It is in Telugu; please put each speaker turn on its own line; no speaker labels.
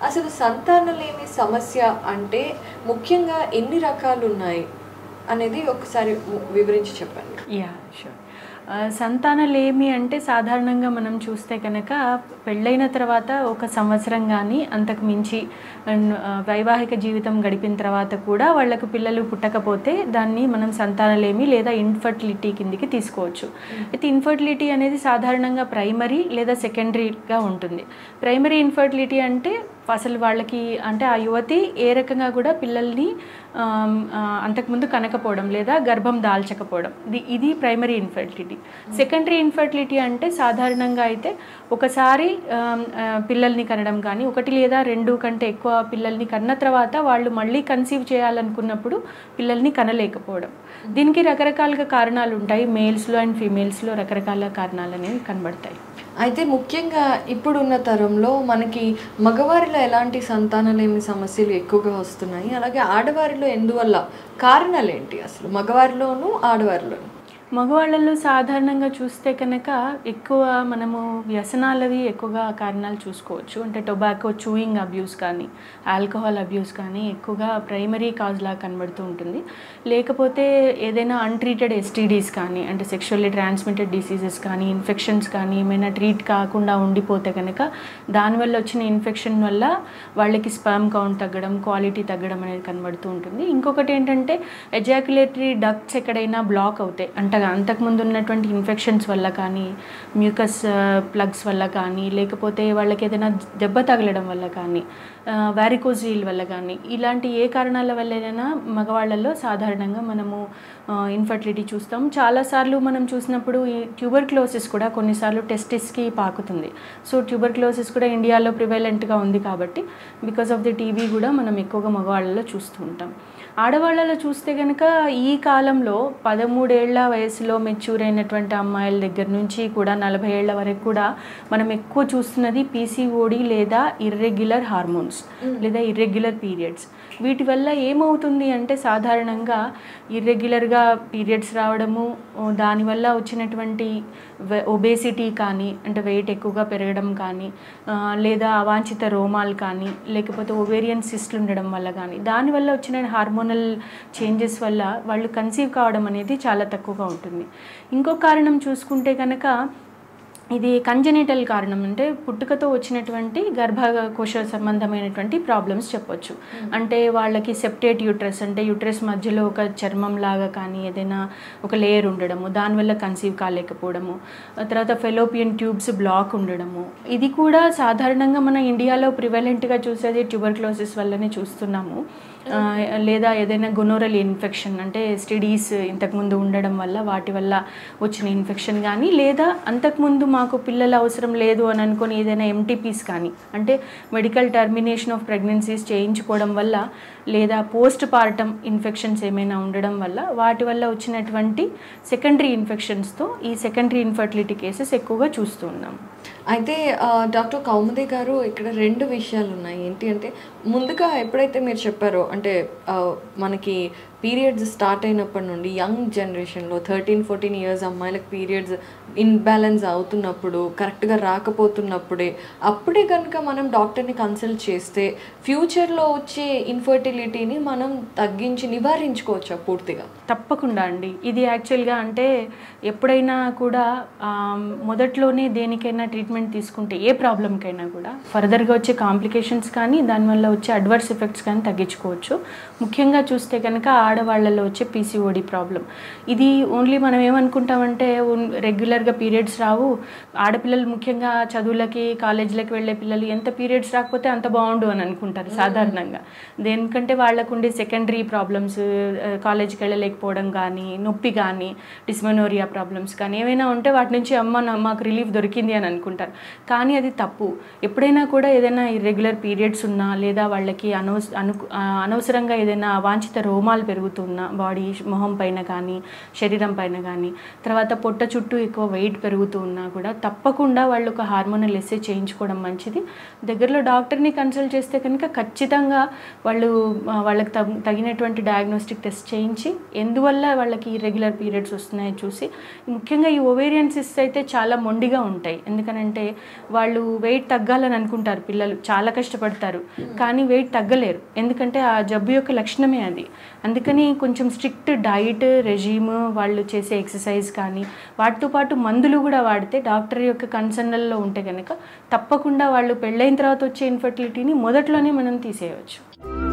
అసలు సంతానలేమి సమస్య అంటే ముఖ్యంగా ఎన్ని రకాలు ఉన్నాయి అనేది ఒకసారి ము- వివరించి చెప్పండి
యా షూర్ సంతానలేమి అంటే సాధారణంగా మనం చూస్తే కనుక పెళ్ళైన తర్వాత ఒక సంవత్సరం కానీ అంతకు మించి అండ్, ఆ, వైవాహిక జీవితం గడిపిన తర్వాత కూడా వాళ్ళకు పిల్లలు పుట్టకపోతే దాన్ని మనం సంతానలేమి లేదా ఇన్ఫర్టిలిటీ కిందికి తీసుకోవచ్చు అయితే ఇన్ఫర్టిలిటీ అనేది సాధారణంగా ప్రైమరీ లేదా సెకండరీగా ఉంటుంది ప్రైమరీ ఇన్ఫర్టిలిటీ అంటే అసలు వాళ్ళకి అంటే ఆ యువతి ఏ రకంగా కూడా పిల్లల్ని ఆమ్, ఆ, అంతకుముందు కనకపోవడం లేదా గర్భం దాల్చకపోవడం ఇది ఇది ప్రైమరీ ఇన్ఫర్టిలిటీ సెకండరీ ఇన్ఫర్టిలిటీ అంటే సాధారణంగా అయితే ఒకసారి ఆమ్, ఆ, పిల్లల్ని కనడం కానీ ఒకటి లేదా రెండు కంటే ఎక్కువ పిల్లల్ని కన్న తర్వాత వాళ్ళు మళ్ళీ కన్సీవ్ చేయాలనుకున్నప్పుడు పిల్లల్ని కనలేకపోవడం దీనికి రకరకాలుగా కారణాలు ఉంటాయి మేల్స్లో అండ్ ఫీమేల్స్లో రకరకాల కారణాలు అనేవి కనబడతాయి
అయితే ముఖ్యంగా ఇప్పుడున్న తరంలో మనకి మగవారిలో ఎలాంటి సంతానలేమి సమస్యలు ఎక్కువగా వస్తున్నాయి అలాగే ఆడవారిలో ఎందువల్ల కారణాలు ఏంటి అసలు మగవారిలోనూ ఆడవారిలోనూ
మగవాళ్ళలో సాధారణంగా చూస్తే కనుక ఎక్కువ మనము వ్యసనాలవి ఎక్కువగా కారణాలు చూసుకోవచ్చు అంటే టొబాకో చూయింగ్ అబ్యూస్ కానీ ఆల్కహాల్ అబ్యూస్ కానీ ఎక్కువగా ప్రైమరీ కాజ్ లాగా కనబడుతూ ఉంటుంది లేకపోతే ఏదైనా అన్ట్రీటెడ్ ఎస్టీడీస్ కానీ అంటే సెక్షువల్లీ ట్రాన్స్మిటెడ్ డిసీజెస్ కానీ ఇన్ఫెక్షన్స్ కానీ ఏమైనా ట్రీట్ కాకుండా ఉండిపోతే కనుక దానివల్ల వచ్చిన ఇన్ఫెక్షన్ వల్ల వాళ్ళకి స్పర్మ్ కౌంట్ తగ్గడం క్వాలిటీ తగ్గడం అనేది కనబడుతూ ఉంటుంది ఇంకొకటి ఏంటంటే ఎజాక్యులేటరీ డక్ట్స్ ఎక్కడైనా బ్లాక్ అవుతాయి అంటగా అంతకుముందు ఉన్నటువంటి ఇన్ఫెక్షన్స్ వల్ల కానీ మ్యూకస్ ప్లగ్స్ వల్ల కానీ లేకపోతే వాళ్ళకి ఏదైనా దెబ్బ తగలడం వల్ల కానీ వ్యారికోజీల్ వల్ల కానీ ఇలాంటి ఏ కారణాల వల్లైనా మగవాళ్ళల్లో సాధారణంగా మనము ఇన్ఫర్టిలిటీ చూస్తాం చాలాసార్లు మనం చూసినప్పుడు ఈ ట్యూబర్క్లోసిస్ కూడా కొన్నిసార్లు టెస్టిస్కి పాకుతుంది సో ట్యూబర్క్లోసిస్ కూడా ఇండియాలో ప్రివైలెంట్గా ఉంది కాబట్టి బికాస్ ఆఫ్ ది టీబీ కూడా మనం ఎక్కువగా మగవాళ్ళలో చూస్తూ ఉంటాం ఆడవాళ్ళలో చూస్తే కనుక ఈ కాలంలో పదమూడేళ్ల వయసులో మెచ్యూర్ అయినటువంటి అమ్మాయిల దగ్గర నుంచి కూడా నలభై ఏళ్ల వరకు కూడా మనం ఎక్కువ చూస్తున్నది పీసీఓడి లేదా ఇర్రెగ్యులర్ హార్మోన్స్ లేదా ఇర్రెగ్యులర్ పీరియడ్స్ వీటి వల్ల ఏమవుతుంది అంటే సాధారణంగా ఇర్రెగ్యులర్గా పీరియడ్స్ రావడము ఓ దానివల్ల వచ్చినటువంటి ఒబేసిటీ కానీ అంటే వెయిట్ ఎక్కువగా పెరగడం కానీ ఆ, లేదా అవాంఛిత రోమాలు కానీ లేకపోతే ఒవేరియన్ సిస్ట్లు ఉండడం వల్ల కానీ దానివల్ల వచ్చిన హార్మోనల్ చేంజెస్ వల్ల వాళ్ళు కన్సీవ్ కావడం అనేది చాలా తక్కువగా ఉంటుంది ఇంకో కారణం చూసుకుంటే కనుక ఇది కంజెనిటల్ కారణం అంటే పుట్టుకతో వచ్చినటువంటి గర్భకోశ సంబంధమైనటువంటి ప్రాబ్లమ్స్ చెప్పొచ్చు అంటే వాళ్ళకి సెప్టేట్ యూట్రస్ అంటే యూట్రస్ మధ్యలో ఒక చర్మం లాగా కానీ ఏదైనా ఒక లేయర్ ఉండడము దానివల్ల కన్సీవ్ కాలేకపోవడము ఆ తర్వాత ఫెలోపియన్ ట్యూబ్స్ బ్లాక్ ఉండడము ఇది కూడా సాధారణంగా మన ఇండియాలో ప్రివెలెంట్గా చూసేది ట్యూబర్క్లోసిస్ వల్లనే చూస్తున్నాము ఆ, లేదా ఏదైనా గొనోరల్ ఇన్ఫెక్షన్ అంటే ఎస్టీడీస్ ఇంతకుముందు ఉండడం వల్ల వాటి వల్ల వచ్చిన ఇన్ఫెక్షన్ కానీ లేదా అంతకుముందు మాకు పిల్లలు అవసరం లేదు అని అనుకొని ఏదైనా ఎంటీపీస్ కానీ అంటే మెడికల్ టర్మినేషన్ ఆఫ్ ప్రెగ్నెన్సీస్ చేయించుకోవడం వల్ల లేదా పోస్ట్ పార్టమ్ ఇన్ఫెక్షన్స్ ఏమైనా ఉండడం వల్ల వాటి వల్ల వచ్చినటువంటి సెకండరీ ఇన్ఫెక్షన్స్తో ఈ సెకండరీ ఇన్ఫర్టిలిటీ కేసెస్ ఎక్కువగా చూస్తూ ఉన్నాం
అయితే ఆ, డాక్టర్ కౌముది గారు ఇక్కడ రెండు విషయాలు ఉన్నాయి ఏంటి అంటే ముందుగా ఎప్పుడైతే మీరు చెప్పారో అంటే ఆ, మనకి పీరియడ్స్ స్టార్ట్ అయినప్పటి నుండి యంగ్ జనరేషన్లో థర్టీన్ ఫోర్టీన్ ఇయర్స్ అమ్మాయిలకు పీరియడ్స్ ఇన్బ్యాలెన్స్ అవుతున్నప్పుడు కరెక్ట్గా రాకపోతున్నప్పుడే అప్పుడే కనుక మనం డాక్టర్ని కన్సల్ట్ చేస్తే ఫ్యూచర్లో వచ్చే ఇన్ఫర్టిలిటీని మనం తగ్గించి నివారించుకోవచ్చా పూర్తిగా
తప్పకుండా అండి ఇది యాక్చువల్గా అంటే ఎప్పుడైనా కూడా ఆ, మొదట్లోనే దేనికైనా ట్రీట్మెంట్ తీసుకుంటే ఏ ప్రాబ్లంకైనా కూడా ఫర్దర్గా వచ్చే కాంప్లికేషన్స్ కానీ దానివల్ల వచ్చే అడ్వర్స్ ఎఫెక్ట్స్ కానీ తగ్గించుకోవచ్చు ముఖ్యంగా చూస్తే కనుక ఆడవాళ్ళలో వచ్చే పీసీఓడి ప్రాబ్లం ఇది ఓన్లీ మనం ఏమనుకుంటామంటే రెగ్యులర్గా పీరియడ్స్ రావు ఆడపిల్లలు ముఖ్యంగా చదువులకి కాలేజీలకి వెళ్ళే పిల్లలు ఎంత పీరియడ్స్ రాకపోతే అంత బాగుండు అని అనుకుంటారు సాధారణంగా దేనికంటే వాళ్ళకు ఉండే సెకండరీ ప్రాబ్లమ్స్ కాలేజీకి వెళ్ళలేకపోవడం కానీ నొప్పి కానీ డిస్మనోరియా ప్రాబ్లమ్స్ కానీ ఏమైనా ఉంటే వాటి నుంచి అమ్మ నా- మాకు రిలీఫ్ దొరికింది అని అనుకుంటారు కానీ అది తప్పు ఎప్పుడైనా కూడా ఏదైనా ఇర్రెగ్యులర్ పీరియడ్స్ ఉన్నా లేదా వాళ్ళకి అనవస అను ఆ, అనవసరంగా ఏదైనా అవాంఛిత రోమాలు పెరుగుతున్నా బాడీ మొహం పైన కానీ శరీరం పైన కానీ తర్వాత పొట్ట చుట్టూ ఎక్కువ వెయిట్ పెరుగుతూ ఉన్నా కూడా తప్పకుండా వాళ్ళు ఒక హార్మోనల్ ఎస్సే చేయించుకోవడం మంచిది దగ్గరలో డాక్టర్ని కన్సల్ట్ చేస్తే కనుక ఖచ్చితంగా వాళ్ళు ఆ, వాళ్ళకి తగ్- తగినటువంటి డయాగ్నోస్టిక్ టెస్ట్ చేయించి ఎందువల్ల వాళ్ళకి రెగ్యులర్ పీరియడ్స్ వస్తున్నాయో చూసి ముఖ్యంగా ఈ ఓవేరియన్ సిస్ట్ అయితే చాలా మొండిగా ఉంటాయి ఎందుకనంటే వాళ్ళు వెయిట్ తగ్గాలని అనుకుంటారు పిల్లలు చాలా కష్టపడతారు కానీ వెయిట్ తగ్గలేరు ఎందుకంటే ఆ జబ్బు యొక్క లక్షణమే అది అందుకని కొంచెం స్ట్రిక్ట్ డైట్ రెజీమ్ వాళ్ళు చేసే ఎక్సర్సైజ్ కానీ వాటితో పాటు మందులు కూడా వాడితే డాక్టర్ యొక్క కన్సర్న్లలో ఉంటే కనుక తప్పకుండా వాళ్ళు పెళ్ళైన తర్వాత వచ్చే ఇన్ఫర్టిలిటీని మొదట్లోనే మనం తీసేయవచ్చు